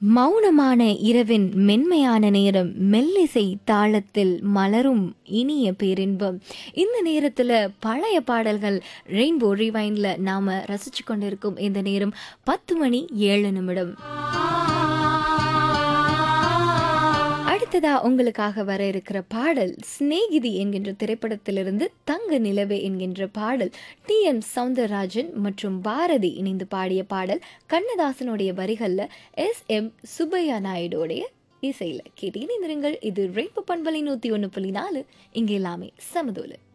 மௌனமான இரவின் மென்மையான நேரம் மெல்லிசை தாளத்தில் மலரும் இனிய பேரின்பம் இந்த நேரத்தில் பழைய பாடல்கள் ரெயின்போ ரிவைனில் நாம் ரசிச்சு கொண்டிருக்கும் இந்த நேரம் பத்து மணி ஏழு நிமிடம் அடுத்ததா உங்களுக்காக வர இருக்கிற பாடல் சிநேகிதி என்கின்ற திரைப்படத்திலிருந்து தங்க நிலவே என்கின்ற பாடல் டி எம் சவுந்தரராஜன் மற்றும் பாரதி இணைந்து பாடிய பாடல் கண்ணதாசனுடைய வரிகளில் எஸ் எம் சுப்பையா நாயுடோடைய இசையில் கேட்டு இணைந்திருங்கள் இது ரெயின்போ பண்பலை நூற்றி ஒன்று புள்ளி நாலு இங்கே எல்லாமே சமதோலு